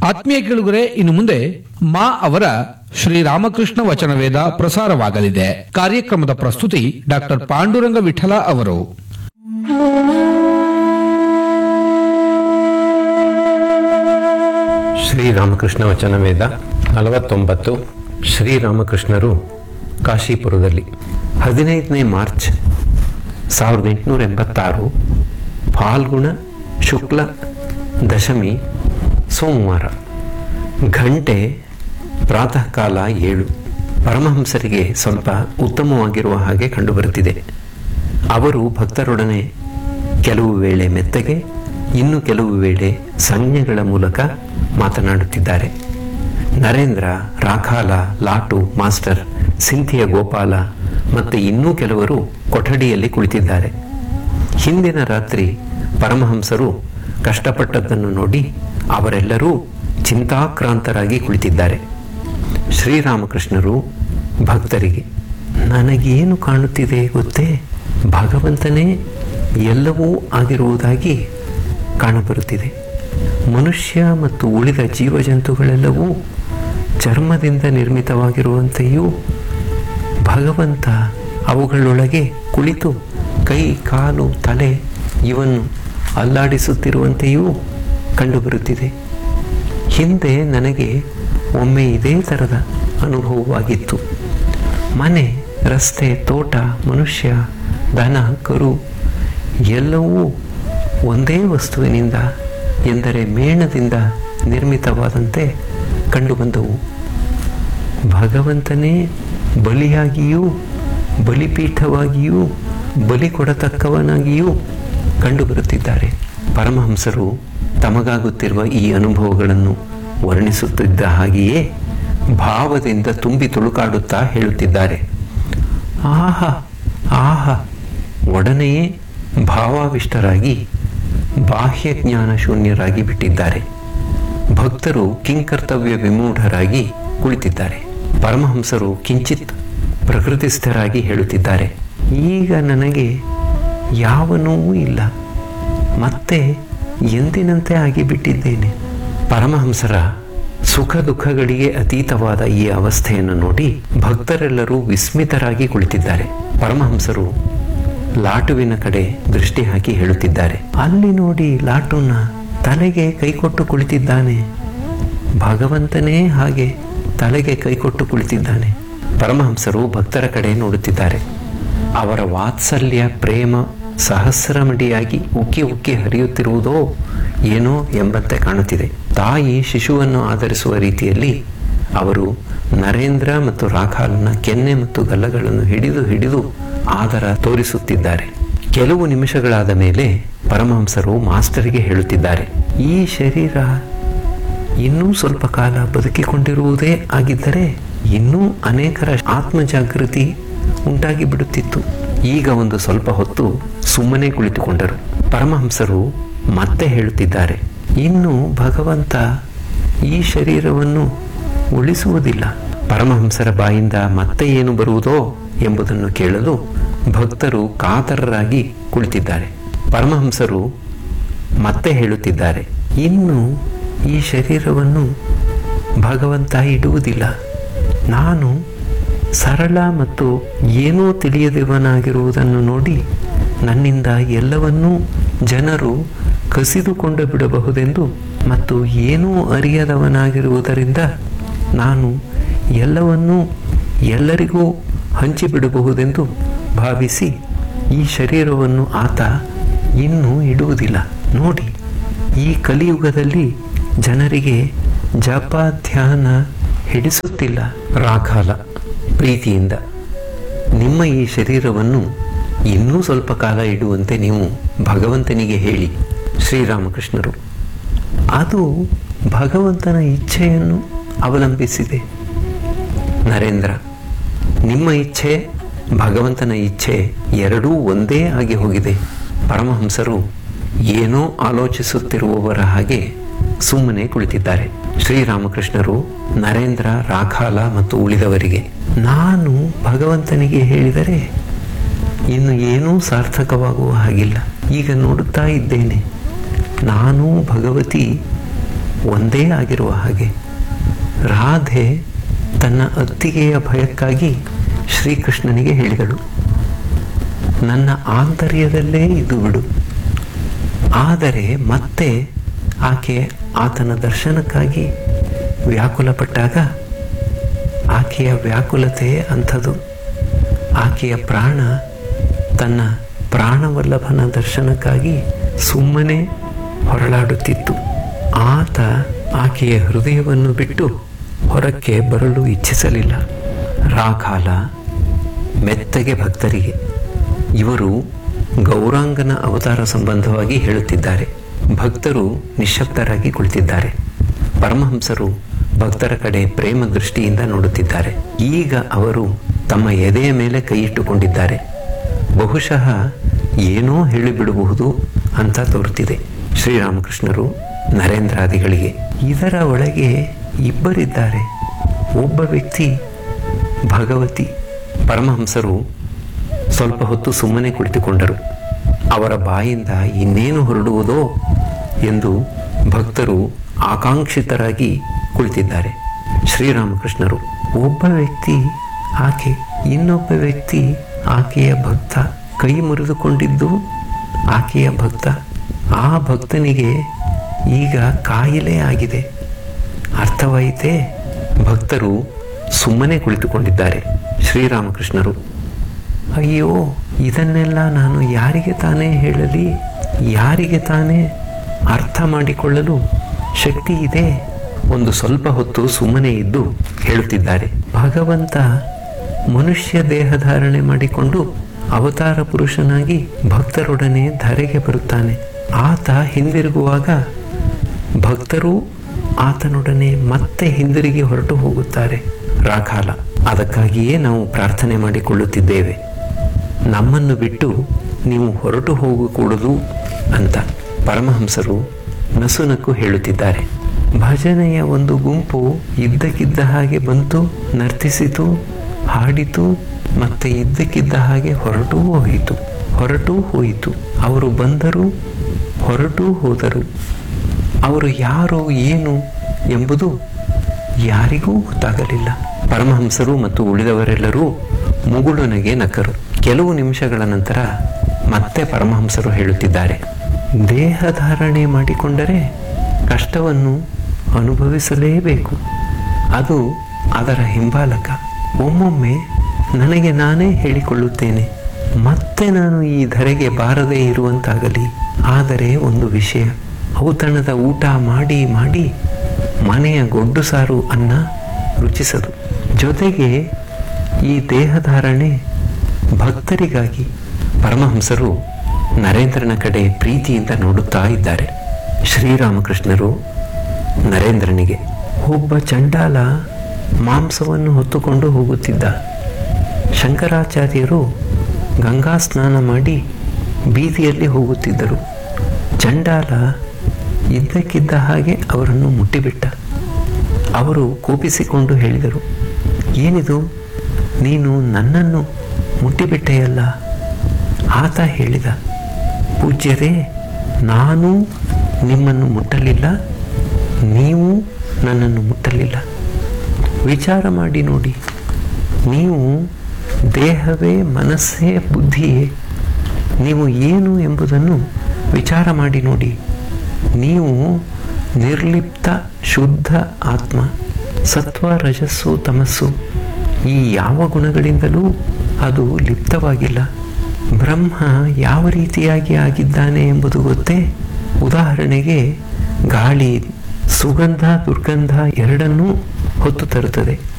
ಆತ್ಮೀಯ ಕೇಳುಗರೆ ಇನ್ನು ಮುಂದೆ ಮಾ ಅವರ ಶ್ರೀರಾಮಕೃಷ್ಣ ವಚನವೇದ ಪ್ರಸಾರವಾಗಲಿದೆ ಕಾರ್ಯಕ್ರಮದ ಪ್ರಸ್ತುತಿ ಡಾಕ್ಟರ್ ಪಾಂಡುರಂಗ ವಿಠಲ ಅವರು ಶ್ರೀರಾಮಕೃಷ್ಣ ವಚನವೇದ ನಲವತ್ತೊಂಬತ್ತು ಶ್ರೀರಾಮಕೃಷ್ಣರು ಕಾಶೀಪುರದಲ್ಲಿ ಹದಿನೈದನೇ ಮಾರ್ಚ್ ಸಾವಿರದ ಎಂಟುನೂರ ಎಂಬತ್ತಾರು ಫಾಲ್ಗುಣ ಶುಕ್ಲ ದಶಮಿ ಸೋಮವಾರ ಗಂಟೆ ಪ್ರಾತಃ ಕಾಲ ಏಳು ಪರಮಹಂಸರಿಗೆ ಸ್ವಲ್ಪ ಉತ್ತಮವಾಗಿರುವ ಹಾಗೆ ಕಂಡುಬರುತ್ತಿದೆ ಅವರು ಭಕ್ತರೊಡನೆ ಕೆಲವು ವೇಳೆ ಮೆತ್ತಗೆ ಇನ್ನು ಕೆಲವು ವೇಳೆ ಸಂಜ್ಞೆಗಳ ಮೂಲಕ ಮಾತನಾಡುತ್ತಿದ್ದಾರೆ ನರೇಂದ್ರ ರಾಖಾಲ ಲಾಟು ಮಾಸ್ಟರ್ ಸಿಂಥಿಯ ಗೋಪಾಲ ಮತ್ತೆ ಇನ್ನೂ ಕೆಲವರು ಕೊಠಡಿಯಲ್ಲಿ ಕುಳಿತಿದ್ದಾರೆ ಹಿಂದಿನ ರಾತ್ರಿ ಪರಮಹಂಸರು ಕಷ್ಟಪಟ್ಟದ್ದನ್ನು ನೋಡಿ ಅವರೆಲ್ಲರೂ ಚಿಂತಾಕ್ರಾಂತರಾಗಿ ಕುಳಿತಿದ್ದಾರೆ ಶ್ರೀರಾಮಕೃಷ್ಣರು ಭಕ್ತರಿಗೆ ನನಗೇನು ಕಾಣುತ್ತಿದೆ ಗೊತ್ತೇ ಭಗವಂತನೇ ಎಲ್ಲವೂ ಆಗಿರುವುದಾಗಿ ಕಾಣಬರುತ್ತಿದೆ ಮನುಷ್ಯ ಮತ್ತು ಉಳಿದ ಜೀವಜಂತುಗಳೆಲ್ಲವೂ ಚರ್ಮದಿಂದ ನಿರ್ಮಿತವಾಗಿರುವಂತೆಯೂ ಭಗವಂತ ಅವುಗಳೊಳಗೆ ಕುಳಿತು ಕೈ ಕಾಲು ತಲೆ ಇವನ್ನು ಅಲ್ಲಾಡಿಸುತ್ತಿರುವಂತೆಯೂ ಕಂಡುಬರುತ್ತಿದೆ ಹಿಂದೆ ನನಗೆ ಒಮ್ಮೆ ಇದೇ ಥರದ ಅನುಭವವಾಗಿತ್ತು ಮನೆ ರಸ್ತೆ ತೋಟ ಮನುಷ್ಯ ದನ ಕರು ಎಲ್ಲವೂ ಒಂದೇ ವಸ್ತುವಿನಿಂದ ಎಂದರೆ ಮೇಣದಿಂದ ನಿರ್ಮಿತವಾದಂತೆ ಕಂಡುಬಂದವು ಭಗವಂತನೇ ಬಲಿಯಾಗಿಯೂ ಬಲಿಪೀಠವಾಗಿಯೂ ಬಲಿ ಕೊಡತಕ್ಕವನಾಗಿಯೂ ಕಂಡುಬರುತ್ತಿದ್ದಾರೆ ಪರಮಹಂಸರು ತಮಗಾಗುತ್ತಿರುವ ಈ ಅನುಭವಗಳನ್ನು ವರ್ಣಿಸುತ್ತಿದ್ದ ಹಾಗೆಯೇ ಭಾವದಿಂದ ತುಂಬಿ ತುಳುಕಾಡುತ್ತಾ ಹೇಳುತ್ತಿದ್ದಾರೆ ಆಹಾ ಆಹಾ ಒಡನೆಯೇ ಭಾವಾವಿಷ್ಟರಾಗಿ ಬಾಹ್ಯ ಜ್ಞಾನ ಶೂನ್ಯರಾಗಿ ಬಿಟ್ಟಿದ್ದಾರೆ ಭಕ್ತರು ಕಿಂಕರ್ತವ್ಯ ವಿಮೂಢರಾಗಿ ಕುಳಿತಿದ್ದಾರೆ ಪರಮಹಂಸರು ಕಿಂಚಿತ್ ಪ್ರಕೃತಿಸ್ಥರಾಗಿ ಹೇಳುತ್ತಿದ್ದಾರೆ ಈಗ ನನಗೆ ಯಾವ ನೋವೂ ಇಲ್ಲ ಮತ್ತೆ ಎಂದಿನಂತೆ ಆಗಿಬಿಟ್ಟಿದ್ದೇನೆ ಪರಮಹಂಸರ ಸುಖ ದುಃಖಗಳಿಗೆ ಅತೀತವಾದ ಈ ಅವಸ್ಥೆಯನ್ನು ನೋಡಿ ಭಕ್ತರೆಲ್ಲರೂ ವಿಸ್ಮಿತರಾಗಿ ಕುಳಿತಿದ್ದಾರೆ ಪರಮಹಂಸರು ಲಾಟುವಿನ ಕಡೆ ದೃಷ್ಟಿ ಹಾಕಿ ಹೇಳುತ್ತಿದ್ದಾರೆ ಅಲ್ಲಿ ನೋಡಿ ಲಾಟುನ ತಲೆಗೆ ಕೈಕೊಟ್ಟು ಕುಳಿತಿದ್ದಾನೆ ಭಗವಂತನೇ ಹಾಗೆ ತಲೆಗೆ ಕೈಕೊಟ್ಟು ಕುಳಿತಿದ್ದಾನೆ ಪರಮಹಂಸರು ಭಕ್ತರ ಕಡೆ ನೋಡುತ್ತಿದ್ದಾರೆ ಅವರ ವಾತ್ಸಲ್ಯ ಪ್ರೇಮ ಸಹಸ್ರಮಡಿಯಾಗಿ ಉಕ್ಕಿ ಉಕ್ಕಿ ಹರಿಯುತ್ತಿರುವುದೋ ಏನೋ ಎಂಬಂತೆ ಕಾಣುತ್ತಿದೆ ತಾಯಿ ಶಿಶುವನ್ನು ಆಧರಿಸುವ ರೀತಿಯಲ್ಲಿ ಅವರು ನರೇಂದ್ರ ಮತ್ತು ರಾಖಾಲ್ನ ಕೆನ್ನೆ ಮತ್ತು ಗಲ್ಲಗಳನ್ನು ಹಿಡಿದು ಹಿಡಿದು ಆದರ ತೋರಿಸುತ್ತಿದ್ದಾರೆ ಕೆಲವು ನಿಮಿಷಗಳಾದ ಮೇಲೆ ಪರಮಹಂಸರು ಮಾಸ್ಟರಿಗೆ ಹೇಳುತ್ತಿದ್ದಾರೆ ಈ ಶರೀರ ಇನ್ನೂ ಸ್ವಲ್ಪ ಕಾಲ ಬದುಕಿಕೊಂಡಿರುವುದೇ ಆಗಿದ್ದರೆ ಇನ್ನೂ ಅನೇಕರ ಆತ್ಮಜಾಗೃತಿ ಉಂಟಾಗಿ ಬಿಡುತ್ತಿತ್ತು ಈಗ ಒಂದು ಸ್ವಲ್ಪ ಹೊತ್ತು ಸುಮ್ಮನೆ ಕುಳಿತುಕೊಂಡರು ಪರಮಹಂಸರು ಮತ್ತೆ ಹೇಳುತ್ತಿದ್ದಾರೆ ಇನ್ನು ಭಗವಂತ ಈ ಶರೀರವನ್ನು ಉಳಿಸುವುದಿಲ್ಲ ಪರಮಹಂಸರ ಬಾಯಿಂದ ಮತ್ತೆ ಏನು ಬರುವುದೋ ಎಂಬುದನ್ನು ಕೇಳಲು ಭಕ್ತರು ಕಾತರರಾಗಿ ಕುಳಿತಿದ್ದಾರೆ ಪರಮಹಂಸರು ಮತ್ತೆ ಹೇಳುತ್ತಿದ್ದಾರೆ ಇನ್ನು ಈ ಶರೀರವನ್ನು ಭಗವಂತ ಇಡುವುದಿಲ್ಲ ನಾನು ಸರಳ ಮತ್ತು ಏನೂ ತಿಳಿಯದವನಾಗಿರುವುದನ್ನು ನೋಡಿ ನನ್ನಿಂದ ಎಲ್ಲವನ್ನೂ ಜನರು ಕಸಿದುಕೊಂಡು ಬಿಡಬಹುದೆಂದು ಮತ್ತು ಏನೂ ಅರಿಯದವನಾಗಿರುವುದರಿಂದ ನಾನು ಎಲ್ಲವನ್ನೂ ಎಲ್ಲರಿಗೂ ಹಂಚಿಬಿಡಬಹುದೆಂದು ಭಾವಿಸಿ ಈ ಶರೀರವನ್ನು ಆತ ಇನ್ನೂ ಇಡುವುದಿಲ್ಲ ನೋಡಿ ಈ ಕಲಿಯುಗದಲ್ಲಿ ಜನರಿಗೆ ಜಪ ಧ್ಯಾನ ಹಿಡಿಸುತ್ತಿಲ್ಲ ರಾಖಾಲ ಪ್ರೀತಿಯಿಂದ ನಿಮ್ಮ ಈ ಶರೀರವನ್ನು ಇನ್ನೂ ಸ್ವಲ್ಪ ಕಾಲ ಇಡುವಂತೆ ನೀವು ಭಗವಂತನಿಗೆ ಹೇಳಿ ಶ್ರೀರಾಮಕೃಷ್ಣರು ಅದು ಭಗವಂತನ ಇಚ್ಛೆಯನ್ನು ಅವಲಂಬಿಸಿದೆ ನರೇಂದ್ರ ನಿಮ್ಮ ಇಚ್ಛೆ ಭಗವಂತನ ಇಚ್ಛೆ ಎರಡೂ ಒಂದೇ ಆಗಿ ಹೋಗಿದೆ ಪರಮಹಂಸರು ಏನೋ ಆಲೋಚಿಸುತ್ತಿರುವವರ ಹಾಗೆ ಸುಮ್ಮನೆ ಕುಳಿತಿದ್ದಾರೆ ಶ್ರೀರಾಮಕೃಷ್ಣರು ನರೇಂದ್ರ ರಾಖಾಲ ಮತ್ತು ಉಳಿದವರಿಗೆ ನಾನು ಭಗವಂತನಿಗೆ ಹೇಳಿದರೆ ಇನ್ನು ಏನೂ ಸಾರ್ಥಕವಾಗುವ ಹಾಗಿಲ್ಲ ಈಗ ನೋಡುತ್ತಾ ಇದ್ದೇನೆ ನಾನು ಭಗವತಿ ಒಂದೇ ಆಗಿರುವ ಹಾಗೆ ರಾಧೆ ತನ್ನ ಅತ್ತಿಗೆಯ ಭಯಕ್ಕಾಗಿ ಶ್ರೀಕೃಷ್ಣನಿಗೆ ಹೇಳಿದಳು ನನ್ನ ಆಂತರ್ಯದಲ್ಲೇ ಇದ್ದು ಬಿಡು ಆದರೆ ಮತ್ತೆ ಆಕೆ ಆತನ ದರ್ಶನಕ್ಕಾಗಿ ವ್ಯಾಕುಲಪಟ್ಟಾಗ ಆಕೆಯ ವ್ಯಾಕುಲತೆ ಅಂಥದು ಆಕೆಯ ಪ್ರಾಣ ತನ್ನ ಪ್ರಾಣವಲ್ಲಭನ ದರ್ಶನಕ್ಕಾಗಿ ಸುಮ್ಮನೆ ಹೊರಳಾಡುತ್ತಿತ್ತು ಆತ ಆಕೆಯ ಹೃದಯವನ್ನು ಬಿಟ್ಟು ಹೊರಕ್ಕೆ ಬರಲು ಇಚ್ಛಿಸಲಿಲ್ಲ ರಾಕಾಲ ಮೆತ್ತಗೆ ಭಕ್ತರಿಗೆ ಇವರು ಗೌರಾಂಗನ ಅವತಾರ ಸಂಬಂಧವಾಗಿ ಹೇಳುತ್ತಿದ್ದಾರೆ ಭಕ್ತರು ನಿಶ್ಶಬ್ದರಾಗಿ ಕುಳಿತಿದ್ದಾರೆ ಪರಮಹಂಸರು ಭಕ್ತರ ಕಡೆ ಪ್ರೇಮ ದೃಷ್ಟಿಯಿಂದ ನೋಡುತ್ತಿದ್ದಾರೆ ಈಗ ಅವರು ತಮ್ಮ ಎದೆಯ ಮೇಲೆ ಕೈ ಇಟ್ಟುಕೊಂಡಿದ್ದಾರೆ ಬಹುಶಃ ಏನೋ ಹೇಳಿಬಿಡಬಹುದು ಅಂತ ತೋರುತ್ತಿದೆ ಶ್ರೀರಾಮಕೃಷ್ಣರು ನರೇಂದ್ರಾದಿಗಳಿಗೆ ಇದರ ಒಳಗೆ ಇಬ್ಬರಿದ್ದಾರೆ ಒಬ್ಬ ವ್ಯಕ್ತಿ ಭಗವತಿ ಪರಮಹಂಸರು ಸ್ವಲ್ಪ ಹೊತ್ತು ಸುಮ್ಮನೆ ಕುಳಿತುಕೊಂಡರು ಅವರ ಬಾಯಿಂದ ಇನ್ನೇನು ಹೊರಡುವುದೋ ಎಂದು ಭಕ್ತರು ಆಕಾಂಕ್ಷಿತರಾಗಿ ಕುಳಿತಿದ್ದಾರೆ ಶ್ರೀರಾಮಕೃಷ್ಣರು ಒಬ್ಬ ವ್ಯಕ್ತಿ ಆಕೆ ಇನ್ನೊಬ್ಬ ವ್ಯಕ್ತಿ ಆಕೆಯ ಭಕ್ತ ಕೈ ಮುರಿದುಕೊಂಡಿದ್ದು ಆಕೆಯ ಭಕ್ತ ಆ ಭಕ್ತನಿಗೆ ಈಗ ಕಾಯಿಲೆ ಆಗಿದೆ ಅರ್ಥವಾಯಿತೇ ಭಕ್ತರು ಸುಮ್ಮನೆ ಕುಳಿತುಕೊಂಡಿದ್ದಾರೆ ಶ್ರೀರಾಮಕೃಷ್ಣರು ಅಯ್ಯೋ ಇದನ್ನೆಲ್ಲ ನಾನು ಯಾರಿಗೆ ತಾನೇ ಹೇಳಲಿ ಯಾರಿಗೆ ತಾನೇ ಅರ್ಥ ಮಾಡಿಕೊಳ್ಳಲು ಶಕ್ತಿ ಇದೆ ಒಂದು ಸ್ವಲ್ಪ ಹೊತ್ತು ಸುಮ್ಮನೆ ಇದ್ದು ಹೇಳುತ್ತಿದ್ದಾರೆ ಭಗವಂತ ಮನುಷ್ಯ ದೇಹ ಧಾರಣೆ ಮಾಡಿಕೊಂಡು ಅವತಾರ ಪುರುಷನಾಗಿ ಭಕ್ತರೊಡನೆ ಧರೆಗೆ ಬರುತ್ತಾನೆ ಆತ ಹಿಂದಿರುಗುವಾಗ ಭಕ್ತರು ಆತನೊಡನೆ ಮತ್ತೆ ಹಿಂದಿರುಗಿ ಹೊರಟು ಹೋಗುತ್ತಾರೆ ರಾಕಾಲ ಅದಕ್ಕಾಗಿಯೇ ನಾವು ಪ್ರಾರ್ಥನೆ ಮಾಡಿಕೊಳ್ಳುತ್ತಿದ್ದೇವೆ ನಮ್ಮನ್ನು ಬಿಟ್ಟು ನೀವು ಹೊರಟು ಹೋಗಕೂಡದು ಅಂತ ಪರಮಹಂಸರು ನಸುನಕ್ಕು ಹೇಳುತ್ತಿದ್ದಾರೆ ಭಜನೆಯ ಒಂದು ಗುಂಪು ಇದ್ದಕ್ಕಿದ್ದ ಹಾಗೆ ಬಂತು ನರ್ತಿಸಿತು ಹಾಡಿತು ಮತ್ತೆ ಇದ್ದಕ್ಕಿದ್ದ ಹಾಗೆ ಹೊರಟೂ ಹೋಯಿತು ಹೊರಟೂ ಹೋಯಿತು ಅವರು ಬಂದರು ಹೊರಟೂ ಹೋದರು ಅವರು ಯಾರು ಏನು ಎಂಬುದು ಯಾರಿಗೂ ಗೊತ್ತಾಗಲಿಲ್ಲ ಪರಮಹಂಸರು ಮತ್ತು ಉಳಿದವರೆಲ್ಲರೂ ಮುಗುಳುನಗೆ ನಕ್ಕರು ಕೆಲವು ನಿಮಿಷಗಳ ನಂತರ ಮತ್ತೆ ಪರಮಹಂಸರು ಹೇಳುತ್ತಿದ್ದಾರೆ ದೇಹ ಧಾರಣೆ ಮಾಡಿಕೊಂಡರೆ ಕಷ್ಟವನ್ನು ಅನುಭವಿಸಲೇಬೇಕು ಅದು ಅದರ ಹಿಂಬಾಲಕ ಒಮ್ಮೊಮ್ಮೆ ನನಗೆ ನಾನೇ ಹೇಳಿಕೊಳ್ಳುತ್ತೇನೆ ಮತ್ತೆ ನಾನು ಈ ಧರೆಗೆ ಬಾರದೇ ಇರುವಂತಾಗಲಿ ಆದರೆ ಒಂದು ವಿಷಯ ಔತಣದ ಊಟ ಮಾಡಿ ಮಾಡಿ ಮನೆಯ ಗೊಡ್ಡು ಸಾರು ಅನ್ನ ರುಚಿಸದು ಜೊತೆಗೆ ಈ ದೇಹಧಾರಣೆ ಭಕ್ತರಿಗಾಗಿ ಪರಮಹಂಸರು ನರೇಂದ್ರನ ಕಡೆ ಪ್ರೀತಿಯಿಂದ ನೋಡುತ್ತಾ ಇದ್ದಾರೆ ಶ್ರೀರಾಮಕೃಷ್ಣರು ನರೇಂದ್ರನಿಗೆ ಒಬ್ಬ ಚಂಡಾಲ ಮಾಂಸವನ್ನು ಹೊತ್ತುಕೊಂಡು ಹೋಗುತ್ತಿದ್ದ ಶಂಕರಾಚಾರ್ಯರು ಗಂಗಾ ಸ್ನಾನ ಮಾಡಿ ಬೀದಿಯಲ್ಲಿ ಹೋಗುತ್ತಿದ್ದರು ಚಂಡಾಲ ಇದ್ದಕ್ಕಿದ್ದ ಹಾಗೆ ಅವರನ್ನು ಮುಟ್ಟಿಬಿಟ್ಟ ಅವರು ಕೋಪಿಸಿಕೊಂಡು ಹೇಳಿದರು ಏನಿದು ನೀನು ನನ್ನನ್ನು ಮುಟ್ಟಿಬಿಟ್ಟೆಯಲ್ಲ ಆತ ಹೇಳಿದ ಪೂಜ್ಯರೇ ನಾನು ನಿಮ್ಮನ್ನು ಮುಟ್ಟಲಿಲ್ಲ ನೀವು ನನ್ನನ್ನು ಮುಟ್ಟಲಿಲ್ಲ ವಿಚಾರ ಮಾಡಿ ನೋಡಿ ನೀವು ದೇಹವೇ ಮನಸ್ಸೇ ಬುದ್ಧಿಯೇ ನೀವು ಏನು ಎಂಬುದನ್ನು ವಿಚಾರ ಮಾಡಿ ನೋಡಿ ನೀವು ನಿರ್ಲಿಪ್ತ ಶುದ್ಧ ಆತ್ಮ ಸತ್ವ ರಜಸ್ಸು ತಮಸ್ಸು ಈ ಯಾವ ಗುಣಗಳಿಂದಲೂ ಅದು ಲಿಪ್ತವಾಗಿಲ್ಲ ಬ್ರಹ್ಮ ಯಾವ ರೀತಿಯಾಗಿ ಆಗಿದ್ದಾನೆ ಎಂಬುದು ಗೊತ್ತೇ ಉದಾಹರಣೆಗೆ ಗಾಳಿ ಸುಗಂಧ ದುರ್ಗಂಧ ಎರಡನ್ನೂ ಹೊತ್ತು ತರುತ್ತದೆ